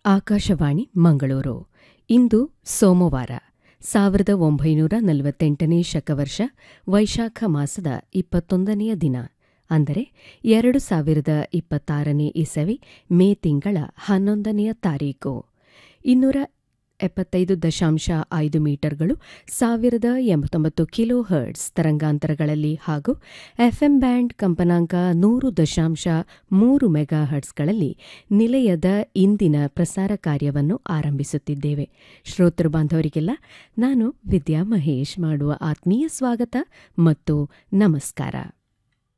ಆಕಾಶವಾಣಿ ಮಂಗಳೂರು ಇಂದು ಸೋಮವಾರ ಸಾವಿರದ ಒಂಬೈನೂರ ನಲವತ್ತೆಂಟನೇ ಶಕವರ್ಷ ವೈಶಾಖ ಮಾಸದ ಇಪ್ಪತ್ತೊಂದನೆಯ ದಿನ ಅಂದರೆ ಎರಡು ಸಾವಿರದ ಇಪ್ಪತ್ತಾರನೇ ಇಸವಿ ಮೇ ತಿಂಗಳ ಹನ್ನೊಂದನೆಯ ತಾರೀಕು ಇನ್ನೂರ ಎಪ್ಪತ್ತೈದು ದಶಾಂಶ ಐದು ಮೀಟರ್ಗಳು ಸಾವಿರದ ಎಂಬತ್ತೊಂಬತ್ತು ಕಿಲೋ ಹರ್ಟ್ಸ್ ತರಂಗಾಂತರಗಳಲ್ಲಿ ಹಾಗೂ ಎಫ್ಎಂ ಬ್ಯಾಂಡ್ ಕಂಪನಾಂಕ ನೂರು ದಶಾಂಶ ಮೂರು ಮೆಗಾ ಹರ್ಟ್ಸ್ಗಳಲ್ಲಿ ನಿಲಯದ ಇಂದಿನ ಪ್ರಸಾರ ಕಾರ್ಯವನ್ನು ಆರಂಭಿಸುತ್ತಿದ್ದೇವೆ ಶ್ರೋತೃ ಬಾಂಧವರಿಗೆಲ್ಲ ನಾನು ವಿದ್ಯಾ ಮಹೇಶ್ ಮಾಡುವ ಆತ್ಮೀಯ ಸ್ವಾಗತ ಮತ್ತು ನಮಸ್ಕಾರ